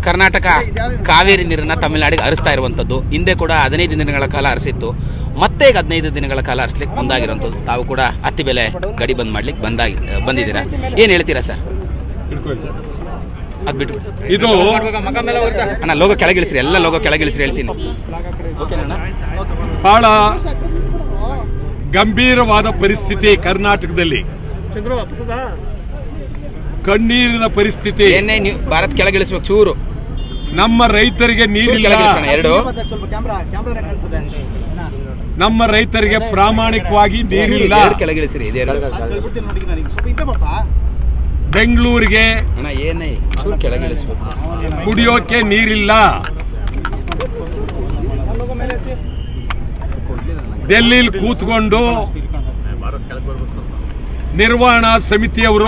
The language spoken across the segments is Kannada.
ಕರ್ನಾಟಕ ಕಾವೇರಿ ನೀರನ್ನ ತಮಿಳುನಾಡಿಗೆ ಹರಿಸ್ತಾ ಇರುವಂಥದ್ದು ಹಿಂದೆ ಕೂಡ ಹದಿನೈದು ದಿನಗಳ ಕಾಲ ಹರಿಸಿತ್ತು ಮತ್ತೆ ಈಗ ಹದಿನೈದು ದಿನಗಳ ಕಾಲ ಹರಿಸ್ಲಿಕ್ಕೆ ಮುಂದಾಗಿರುವಂಥದ್ದು ತಾವು ಕೂಡ ಹತ್ತಿ ಬೆಲೆ ಗಡಿ ಬಂದ್ ಮಾಡ್ಲಿಕ್ಕೆ ಬಂದಾಗಿ ಬಂದಿದ್ದೀರಾ ಏನು ಹೇಳ್ತೀರಾ ಸರ್ ಅದು ಬಿಟ್ಟು ಇದು ಅಣ್ಣ ಲೋಗೋ ಕೆಳಗಿಳಿಸ್ರಿ ಎಲ್ಲ ಲೋಗೋ ಕೆಳಗಿಳಿಸ್ರಿ ಹೇಳ್ತೀನಿ ಬಹಳ ಗಂಭೀರವಾದ ಪರಿಸ್ಥಿತಿ ಕರ್ನಾಟಕದಲ್ಲಿ ಕಣ್ಣೀರಿನ ಪರಿಸ್ಥಿತಿ ಏನೇ ನೀವು ಭಾರತ್ ಕೆಳಗಿಳಿಸ್ಬೇಕು ಚೂರು ನಮ್ಮ ರೈತರಿಗೆ ಚೂರು ನೀರಿಲ್ಲ ಕೆಳಗಿಳಿಸೋಣ ಎರಡು ಸ್ವಲ್ಪ ಕ್ಯಾಮ್ರಾ ಕ್ಯಾಮ್ರಾ ಕಾಣ್ತದೆ ನಮ್ಮ ರೈತರಿಗೆ ಪ್ರಾಮಾಣಿಕವಾಗಿ ನೀರಿಲ್ಲ ಎರಡು ಕೆಳಗಿಳಿಸ್ರಿ ಇದೆರಡು ಕೇಳ್ಬಿಡ್ತೀನಿ ನೋಡಿ ನನಗೆ ಸ್ವಲ್ಪ ಇದ್ದೆ ಪಾಪ ಬೆಂಗಳೂರಿಗೆ ಅಣ್ಣ ಏನೇ ಚೂರು ಕೆಳಗಿಳಿಸ್ಬೇಕು ಕುಡಿಯೋಕೆ ನೀರಿಲ್ಲ ಡೆಲ್ಲಿಲಿ ಕೂತ್ಕೊಂಡು ನಿರ್ವಹಣಾ ಸಮಿತಿಯವರು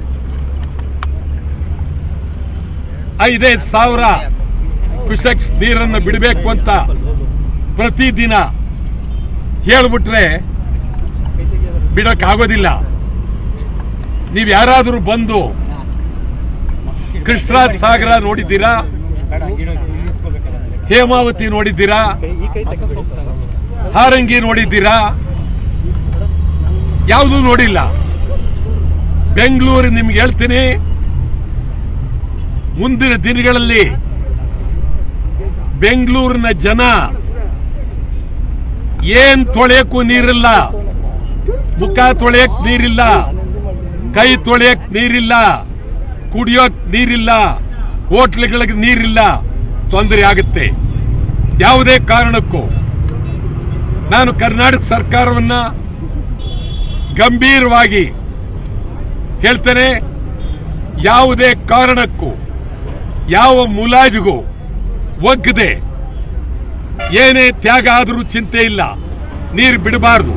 ಐದೈದು ಸಾವಿರ ಕ್ಯೂಸೆಕ್ಸ್ ನೀರನ್ನು ಬಿಡಬೇಕು ಅಂತ ಪ್ರತಿದಿನ ಹೇಳ್ಬಿಟ್ರೆ ಬಿಡಕ್ಕಾಗೋದಿಲ್ಲ ನೀವು ಯಾರಾದರೂ ಬಂದು ಕೃಷ್ಣರಾಜ ಸಾಗರ ನೋಡಿದ್ದೀರಾ ಹೇಮಾವತಿ ನೋಡಿದ್ದೀರಾ ಹಾರಂಗಿ ನೋಡಿದ್ದೀರಾ ಯಾವುದೂ ನೋಡಿಲ್ಲ ಬೆಂಗಳೂರು ನಿಮ್ಗೆ ಹೇಳ್ತೀನಿ ಮುಂದಿನ ದಿನಗಳಲ್ಲಿ ಬೆಂಗಳೂರಿನ ಜನ ಏನ್ ತೊಳೆಯಕ್ಕೂ ನೀರಿಲ್ಲ ಮುಖ ತೊಳೆಯಕ್ ನೀರಿಲ್ಲ ಕೈ ತೊಳೆಯಕ್ ನೀರಿಲ್ಲ ಕುಡಿಯೋಕ್ ನೀರಿಲ್ಲ ಹೋಟ್ಲ್ಗಳಿಗೆ ನೀರಿಲ್ಲ ತೊಂದರೆ ಆಗುತ್ತೆ ಯಾವುದೇ ಕಾರಣಕ್ಕೂ ನಾನು ಕರ್ನಾಟಕ ಸರ್ಕಾರವನ್ನ ಗಂಭೀರವಾಗಿ ಹೇಳ್ತೇನೆ ಯಾವುದೇ ಕಾರಣಕ್ಕೂ ಯಾವ ಮುಲಾಜಿಗೂ ಒಗ್ಗದೆ ಏನೇ ತ್ಯಾಗ ಆದರೂ ಚಿಂತೆ ಇಲ್ಲ ನೀರು ಬಿಡಬಾರದು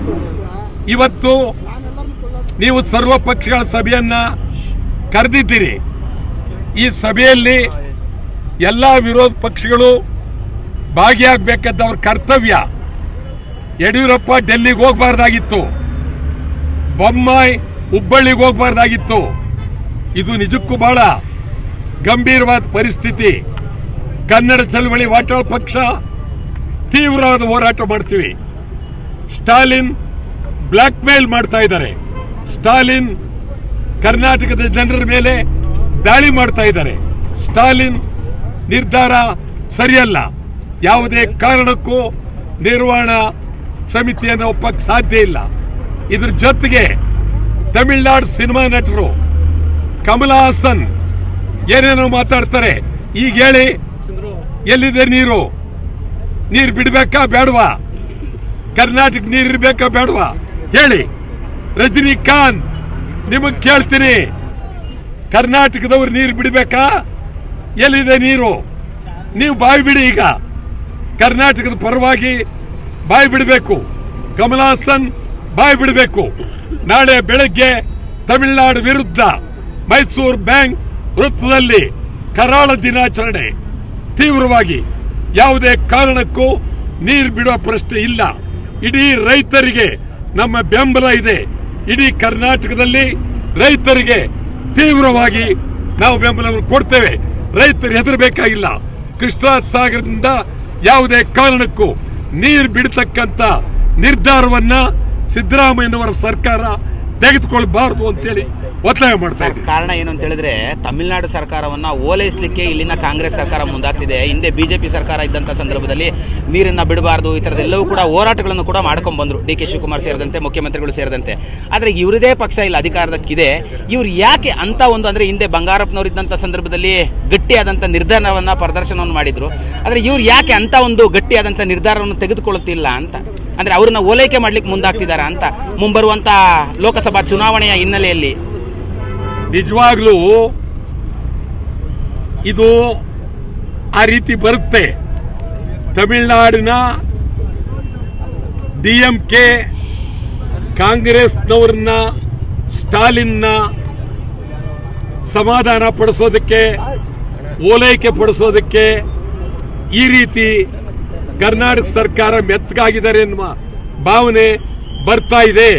ಇವತ್ತು ನೀವು ಸರ್ವ ಪಕ್ಷಗಳ ಸಭೆಯನ್ನ ಕರೆದಿದ್ದೀರಿ ಈ ಸಭೆಯಲ್ಲಿ ಎಲ್ಲಾ ವಿರೋಧ ಪಕ್ಷಗಳು ಭಾಗಿಯಾಗಬೇಕಾದ ಅವ್ರ ಕರ್ತವ್ಯ ಯಡಿಯೂರಪ್ಪ ಡೆಲ್ಲಿಗೆ ಹೋಗಬಾರ್ದಾಗಿತ್ತು ಬೊಮ್ಮಾಯಿ ಹುಬ್ಬಳ್ಳಿಗೆ ಹೋಗಬಾರ್ದಾಗಿತ್ತು ಇದು ನಿಜಕ್ಕೂ ಬಹಳ ಗಂಭೀರವಾದ ಪರಿಸ್ಥಿತಿ ಕನ್ನಡ ಚಳವಳಿ ವಾಟಾಳ್ ಪಕ್ಷ ತೀವ್ರವಾದ ಹೋರಾಟ ಮಾಡ್ತೀವಿ ಸ್ಟಾಲಿನ್ ಬ್ಲಾಕ್ ಮೇಲ್ ಮಾಡ್ತಾ ಇದ್ದಾರೆ ಸ್ಟಾಲಿನ್ ಕರ್ನಾಟಕದ ಜನರ ಮೇಲೆ ದಾಳಿ ಮಾಡ್ತಾ ಇದ್ದಾರೆ ಸ್ಟಾಲಿನ್ ನಿರ್ಧಾರ ಸರಿಯಲ್ಲ ಯಾವುದೇ ಕಾರಣಕ್ಕೂ ನಿರ್ವಹಣಾ ಸಮಿತಿಯನ್ನು ಒಪ್ಪಕ್ಕೆ ಸಾಧ್ಯ ಇಲ್ಲ ಇದ್ರ ಜೊತೆಗೆ ತಮಿಳುನಾಡು ಸಿನಿಮಾ ನಟರು ಕಮಲ ಹಾಸನ್ ಏನೇನೋ ಮಾತಾಡ್ತಾರೆ ಈಗ ಹೇಳಿ ಎಲ್ಲಿದೆ ನೀರು ನೀರು ಬಿಡ್ಬೇಕಾ ಬೇಡವಾ ಕರ್ನಾಟಕ ನೀರು ಇರ್ಬೇಕಾ ಬೇಡವಾ ಹೇಳಿ ರಜನಿಕಾಂತ್ ನಿಮಗ್ ಕೇಳ್ತೀನಿ ಕರ್ನಾಟಕದವ್ರು ನೀರು ಬಿಡ್ಬೇಕಾ ಎಲ್ಲಿದೆ ನೀರು ನೀವು ಬಾಯಿ ಬಿಡಿ ಈಗ ಕರ್ನಾಟಕದ ಪರವಾಗಿ ಬಾಯಿ ಬಿಡಬೇಕು ಕಮಲ್ ಹಾಸನ್ ಬಾಯಿ ಬಿಡಬೇಕು ನಾಳೆ ಬೆಳಗ್ಗೆ ತಮಿಳುನಾಡು ವಿರುದ್ಧ ಮೈಸೂರು ಬ್ಯಾಂಕ್ ವೃತ್ತದಲ್ಲಿ ಕರಾಳ ದಿನಾಚರಣೆ ತೀವ್ರವಾಗಿ ಯಾವುದೇ ಕಾರಣಕ್ಕೂ ನೀರು ಬಿಡುವ ಪ್ರಶ್ನೆ ಇಲ್ಲ ಇಡೀ ರೈತರಿಗೆ ನಮ್ಮ ಬೆಂಬಲ ಇದೆ ಇಡೀ ಕರ್ನಾಟಕದಲ್ಲಿ ರೈತರಿಗೆ ತೀವ್ರವಾಗಿ ನಾವು ಬೆಂಬಲವನ್ನು ಕೊಡ್ತೇವೆ ರೈತರು ಹೆದರಬೇಕಾಗಿಲ್ಲ ಕೃಷ್ಣರಾಜ ಸಾಗರದಿಂದ ಯಾವುದೇ ಕಾರಣಕ್ಕೂ ನೀರು ಬಿಡತಕ್ಕಂತ ನಿರ್ಧಾರವನ್ನ ಸಿದ್ದರಾಮಯ್ಯನವರ ಸರ್ಕಾರ ತೆಗೆದುಕೊಳ್ಬಾರದು ಅಂತೇಳಿ ಒತ್ತಾಯ ಮಾಡ್ತಾ ಸರ್ ಇದ್ದೀವಿ ಕಾರಣ ಏನು ಅಂತ ಹೇಳಿದ್ರೆ ತಮಿಳುನಾಡು ಸರ್ಕಾರವನ್ನ ಓಲೈಸಲಿಕ್ಕೆ ಇಲ್ಲಿನ ಕಾಂಗ್ರೆಸ್ ಸರ್ಕಾರ ಮುಂದಾಗ್ತಿದೆ ಹಿಂದೆ ಬಿಜೆಪಿ ಸರ್ಕಾರ ಇದ್ದಂತ ಸಂದರ್ಭದಲ್ಲಿ ನೀರನ್ನ ಬಿಡಬಾರ್ದು ಈ ಥರದ್ದೆಲ್ಲವೂ ಕೂಡ ಹೋರಾಟಗಳನ್ನು ಕೂಡ ಮಾಡ್ಕೊಂಡ್ ಬಂದ್ರು ಡಿ ಕೆ ಶಿವಕುಮಾರ್ ಸೇರಿದಂತೆ ಮುಖ್ಯಮಂತ್ರಿಗಳು ಸೇರಿದಂತೆ ಆದ್ರೆ ಇವರದೇ ಪಕ್ಷ ಇಲ್ಲಿ ಅಧಿಕಾರದಕ್ಕಿದೆ ಇವ್ರು ಯಾಕೆ ಅಂತ ಒಂದು ಅಂದ್ರೆ ಹಿಂದೆ ಬಂಗಾರಪ್ಪನವರು ಇದ್ದಂತ ಸಂದರ್ಭದಲ್ಲಿ ಗಟ್ಟಿಯಾದಂತ ನಿರ್ಧಾರವನ್ನ ಪ್ರದರ್ಶನವನ್ನು ಮಾಡಿದ್ರು ಆದ್ರೆ ಇವ್ರು ಯಾಕೆ ಅಂತ ಒಂದು ಗಟ್ಟಿಯಾದಂತ ನಿರ್ಧಾರವನ್ನು ತೆಗೆದುಕೊಳ್ಳುತ್ತಿಲ್ಲ ಅಂತ ಅಂದ್ರೆ ಅವ್ರನ್ನ ಓಲೈಕೆ ಮಾಡ್ಲಿಕ್ಕೆ ಮುಂದಾಗ್ತಿದಾರ ಅಂತ ಮುಂಬರುವಂತ ಲೋಕಸಭಾ ಚುನಾವಣೆಯ ಹಿನ್ನೆಲೆಯಲ್ಲಿ ನಿಜವಾಗ್ಲೂ ಇದು ಆ ರೀತಿ ಬರುತ್ತೆ ತಮಿಳುನಾಡಿನ ಡಿಎಂಕೆ ಕಾಂಗ್ರೆಸ್ನವ್ರನ್ನ ಸ್ಟಾಲಿನ್ನ ಸಮಾಧಾನ ಪಡಿಸೋದಕ್ಕೆ ಓಲೈಕೆ ಪಡಿಸೋದಕ್ಕೆ ಈ ರೀತಿ ಕರ್ನಾಟಕ ಸರ್ಕಾರ ಮೆತ್ತಗಾಗಿದ್ದಾರೆ ಎನ್ನುವ ಭಾವನೆ ಬರ್ತಾ ಇದೆ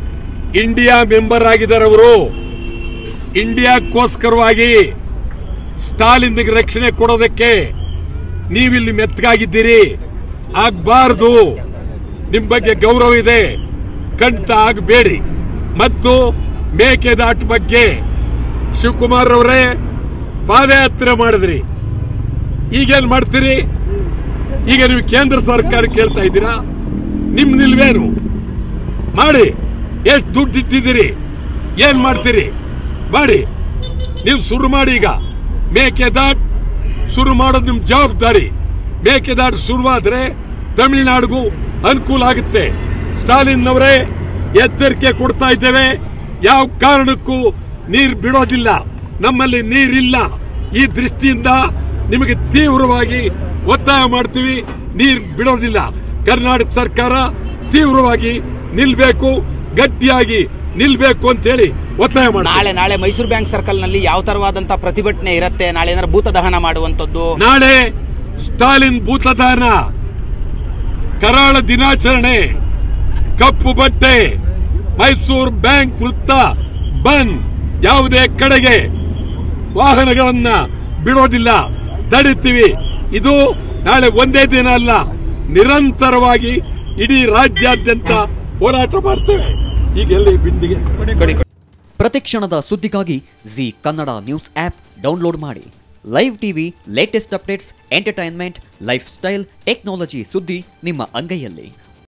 ಇಂಡಿಯಾ ಮೆಂಬರ್ ಆಗಿದ್ದಾರೆ ಅವರು ಇಂಡಿಯಾಕ್ಕೋಸ್ಕರವಾಗಿ ಸ್ಟಾಲಿನ್ಗೆ ರಕ್ಷಣೆ ಕೊಡೋದಕ್ಕೆ ನೀವಿಲ್ಲಿ ಮೆತ್ತಗಾಗಿದ್ದೀರಿ ಆಗ್ಬಾರ್ದು ನಿಮ್ ಬಗ್ಗೆ ಗೌರವ ಇದೆ ಕಂಟ ಆಗಬೇಡಿ ಮತ್ತು ಮೇಕೆದಾಟು ಬಗ್ಗೆ ಶಿವಕುಮಾರ್ ಅವರೇ ಪಾದಯಾತ್ರೆ ಮಾಡಿದ್ರಿ ಈಗೇನ್ ಮಾಡ್ತೀರಿ ಈಗ ನೀವು ಕೇಂದ್ರ ಸರ್ಕಾರ ಕೇಳ್ತಾ ಇದ್ದೀರಾ ನಿಮ್ ನಿಲ್ವೇನು ಮಾಡಿ ಎಷ್ಟು ದುಡ್ಡು ಇಟ್ಟಿದ್ದೀರಿ ಏನ್ ಮಾಡ್ತೀರಿ ಮಾಡಿ ನೀವು ಶುರು ಮಾಡಿ ಈಗ ಮೇಕೆದಾಟ್ ಶುರು ಮಾಡೋದು ನಿಮ್ ಜವಾಬ್ದಾರಿ ಮೇಕೆದಾಟ್ ಶುರುವಾದ್ರೆ ತಮಿಳುನಾಡಿಗೂ ಅನುಕೂಲ ಆಗುತ್ತೆ ಸ್ಟಾಲಿನ್ ಅವರೇ ಎಚ್ಚರಿಕೆ ಕೊಡ್ತಾ ಇದ್ದೇವೆ ಯಾವ ಕಾರಣಕ್ಕೂ ನೀರು ಬಿಡೋದಿಲ್ಲ ನಮ್ಮಲ್ಲಿ ನೀರಿಲ್ಲ ಈ ದೃಷ್ಟಿಯಿಂದ ನಿಮಗೆ ತೀವ್ರವಾಗಿ ಒತ್ತಾಯ ಮಾಡ್ತೀವಿ ನೀರು ಬಿಡೋದಿಲ್ಲ ಕರ್ನಾಟಕ ಸರ್ಕಾರ ತೀವ್ರವಾಗಿ ನಿಲ್ಬೇಕು ಗಟ್ಟಿಯಾಗಿ ನಿಲ್ಬೇಕು ಅಂತ ಹೇಳಿ ಒತ್ತಾಯ ಮಾಡಿ ನಾಳೆ ನಾಳೆ ಮೈಸೂರು ಬ್ಯಾಂಕ್ ಸರ್ಕಲ್ ನಲ್ಲಿ ಯಾವ ತರವಾದಂತ ಪ್ರತಿಭಟನೆ ಇರುತ್ತೆ ನಾಳೆ ಏನಾದ್ರು ಭೂತ ದಹನ ಮಾಡುವಂತದ್ದು ನಾಳೆ ಸ್ಟಾಲಿನ್ ಭೂತದಾನ ಕರಾಳ ದಿನಾಚರಣೆ ಕಪ್ಪು ಬಟ್ಟೆ ಮೈಸೂರು ಬ್ಯಾಂಕ್ ವೃತ್ತ ಬಂದ್ ಯಾವುದೇ ಕಡೆಗೆ ವಾಹನಗಳನ್ನ ಬಿಡೋದಿಲ್ಲ ತಡಿತೀವಿ ಇದು ನಾಳೆ ಒಂದೇ ದಿನ ಅಲ್ಲ ನಿರಂತರವಾಗಿ ಇಡೀ ರಾಜ್ಯಾದ್ಯಂತ ಹೋರಾಟ ಮಾಡ್ತೇವೆ ಈಗ ಎಲ್ಲಿ ಬಿಂದಿಗೆ ಕೊಡಿ ಕೊಡಿ. ಪ್ರತಿಕ್ಷಣದ ಸುದ್ದಿಗಾಗಿ Zee Kannada news app download ಮಾಡಿ live TV latest updates entertainment lifestyle technology ಸುದ್ದಿ ನಿಮ್ಮ ಅಂಗೈಯಲ್ಲಿ